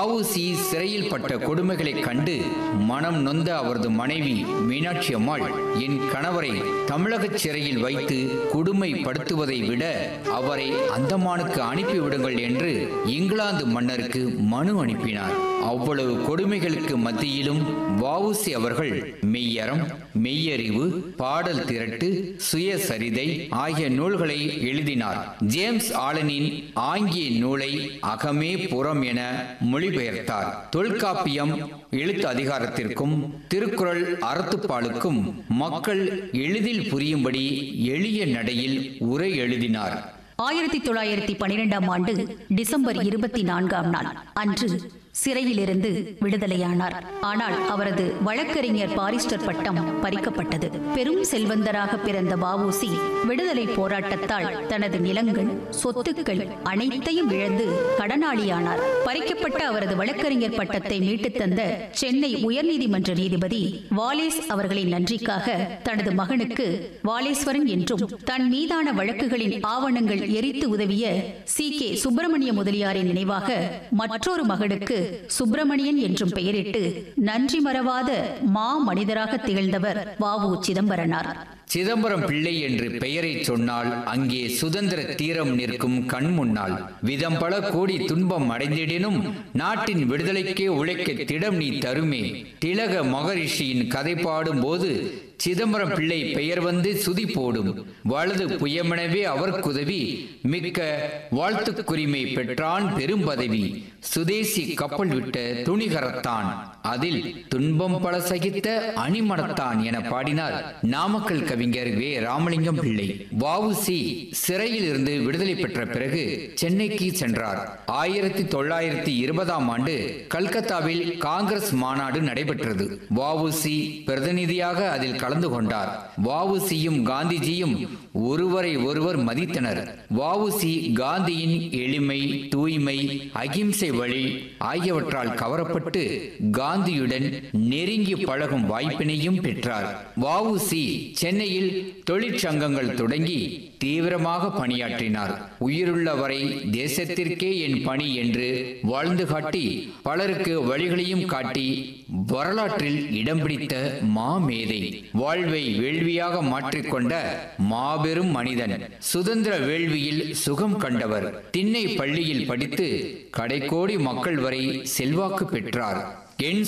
வஉசி சிறையில் பட்ட கொடுமைகளைக் கண்டு மனம் நொந்த அவரது மனைவி மீனாட்சி அம்மாள் என் கணவரை தமிழகச் சிறையில் வைத்து கொடுமைப்படுத்துவதை விட அவரை அந்தமானுக்கு அனுப்பிவிடுங்கள் என்று இங்கிலாந்து மன்னருக்கு மனு அனுப்பினார் அவ்வளவு கொடுமைகளுக்கு மத்தியிலும் வஉசி அவர்கள் மெய்யறம் மெய்யறிவு பாடல் திரட்டு சுயசரிதை ஆகிய நூல்களை எழுதினார் ஜேம்ஸ் ஆலனின் ஆங்கிய நூலை அகமே புறம் என மொழிபெயர்த்தார் தொல்காப்பியம் எழுத்து அதிகாரத்திற்கும் திருக்குறள் அறத்துப்பாலுக்கும் மக்கள் எளிதில் புரியும்படி எளிய நடையில் உரை எழுதினார் ஆயிரத்தி தொள்ளாயிரத்தி பனிரெண்டாம் ஆண்டு டிசம்பர் இருபத்தி நான்காம் நாள் அன்று சிறையிலிருந்து விடுதலையானார் ஆனால் அவரது வழக்கறிஞர் பாரிஸ்டர் பட்டம் பறிக்கப்பட்டது பெரும் செல்வந்தராக பிறந்த வஉசி விடுதலை போராட்டத்தால் தனது நிலங்கள் சொத்துக்கள் அனைத்தையும் இழந்து கடனாளியானார் பறிக்கப்பட்ட அவரது வழக்கறிஞர் பட்டத்தை மீட்டுத் தந்த சென்னை உயர்நீதிமன்ற நீதிபதி வாலேஸ் அவர்களின் நன்றிக்காக தனது மகனுக்கு வாலேஸ்வரன் என்றும் தன் மீதான வழக்குகளின் ஆவணங்கள் எரித்து உதவிய சி கே சுப்பிரமணிய முதலியாரின் நினைவாக மற்றொரு மகனுக்கு சுப்பிரமணியன் என்றும் பெயரிட்டு நன்றி மறவாத மா மனிதராக திகழ்ந்தவர் வாவு சிதம்பரனார் சிதம்பரம் பிள்ளை என்று பெயரை சொன்னால் அங்கே சுதந்திர தீரம் நிற்கும் கண் முன்னால் விதம் பல கோடி துன்பம் அடைந்திடினும் நாட்டின் விடுதலைக்கே உழைக்க திடம் நீ தருமே திலக மகரிஷியின் கதை பாடும் போது சிதம்பரம் பிள்ளை பெயர் வந்து சுதி போடும் வலது புயமெனவே அவர்க்குதவி மிக்க வாழ்த்துக்குரிமை பெற்றான் பெரும் பதவி சுதேசி கப்பல் விட்ட துணிகரத்தான் அதில் துன்பம் பல சகித்த அணிமடத்தான் என பாடினார் நாமக்கல் கவிஞர் வே ராமலிங்கம் பிள்ளை வஉசி சிறையில் இருந்து விடுதலை பெற்ற பிறகு சென்னைக்கு சென்றார் ஆயிரத்தி தொள்ளாயிரத்தி இருபதாம் ஆண்டு கல்கத்தாவில் காங்கிரஸ் மாநாடு நடைபெற்றது வஉசி பிரதிநிதியாக அதில் கலந்து கொண்டார் வஉசியும் காந்திஜியும் ஒருவரை ஒருவர் மதித்தனர் வஉசி காந்தியின் எளிமை தூய்மை அகிம்சை வழி ஆகியவற்றால் கவரப்பட்டு காந்தியுடன் நெருங்கி பழகும் வாய்ப்பினையும் பெற்றார் வஉசி சென்னையில் தொழிற்சங்கங்கள் தொடங்கி தீவிரமாக பணியாற்றினார் உயிருள்ள வரை தேசத்திற்கே என் பணி என்று வாழ்ந்து காட்டி பலருக்கு வழிகளையும் காட்டி வரலாற்றில் இடம் பிடித்த மாமேதை வாழ்வை வேள்வியாக மாற்றிக்கொண்ட மாபெரும் மனிதன் சுதந்திர வேள்வியில் சுகம் கண்டவர் திண்ணை பள்ளியில் படித்து கடைக்கோடி மக்கள் வரை செல்வாக்கு பெற்றார் என்